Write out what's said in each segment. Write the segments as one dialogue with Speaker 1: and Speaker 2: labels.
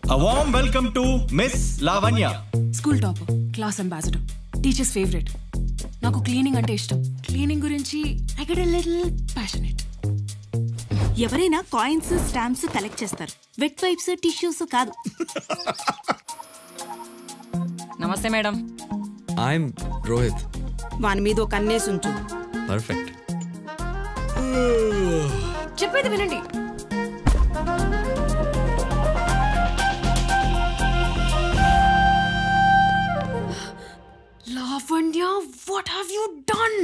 Speaker 1: A warm welcome to Miss Lavanya.
Speaker 2: School topper class ambassador teachers favourite నాకు cleaning అంటే ఇష్టం cleaning గురించి I get a little passionate
Speaker 3: ఎవరైనా coins stamps collect చేస్తారు wet wipes tissues కాదు
Speaker 4: నమస్తే madam
Speaker 5: I'm Rohit
Speaker 3: వాని మీద ఒక అన్నేసి ఉంచు
Speaker 5: పర్ఫెక్ట్
Speaker 2: చెప్పేది వినండి Lavanya what have you done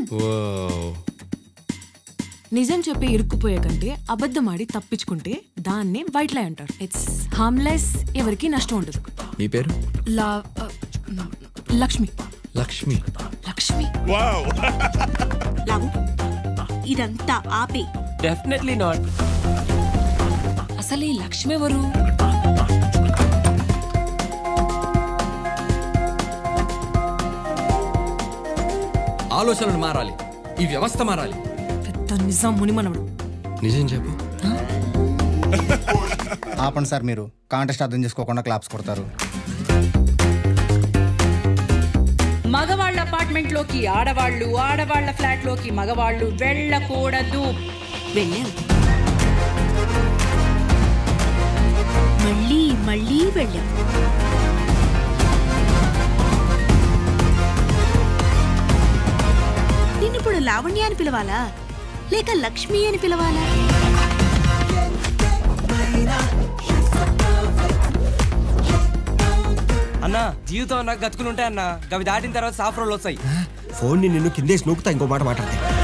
Speaker 2: నిజం చెప్పి ఇరుక్కుపోయే కంటే అబద్ధం ఆడి తప్పించుకుంటే దాన్ని వైట్ లై అంటారు ఇట్స్ హార్మ్లెస్ ఎవరికి నష్టం ఉండదు
Speaker 5: మీ పేరు
Speaker 2: లా uh, లక్ష్మి
Speaker 5: లక్ష్మి
Speaker 2: లక్ష్మి
Speaker 3: లాగు ఇదంతా ఆపే
Speaker 4: డెఫినెట్లీ నాట్
Speaker 2: అసలు ఈ లక్ష్మి ఎవరు
Speaker 5: ఆలోచనలు మారాలి ఈ వ్యవస్థ మారాలి
Speaker 2: పెద్ద నిజాం మునిమనవడు
Speaker 5: నిజం చెప్పు
Speaker 6: ఆపండి సార్ మీరు కాంటెస్ట్ అర్థం చేసుకోకుండా క్లాప్స్ కొడతారు
Speaker 7: మగవాళ్ళ అపార్ట్మెంట్ లోకి ఆడవాళ్ళు ఆడవాళ్ళ ఫ్లాట్ లోకి మగవాళ్ళు వెళ్ళకూడదు
Speaker 3: వెళ్ళాం మళ్ళీ మళ్ళీ వెళ్ళాం నిన్నిప్పుడు లావణ్య అని పిలవాలా లేక లక్ష్మి అని పిలవాలా
Speaker 4: అన్న జీవితం నాకు గతుకులు ఉంటాయి అన్న అవి దాటిన తర్వాత సాఫ్ రోడ్లు వస్తాయి
Speaker 8: ఫోన్ ని నిన్ను కిందేసి నూకుతా ఇంకో మాట మాట్లాడితే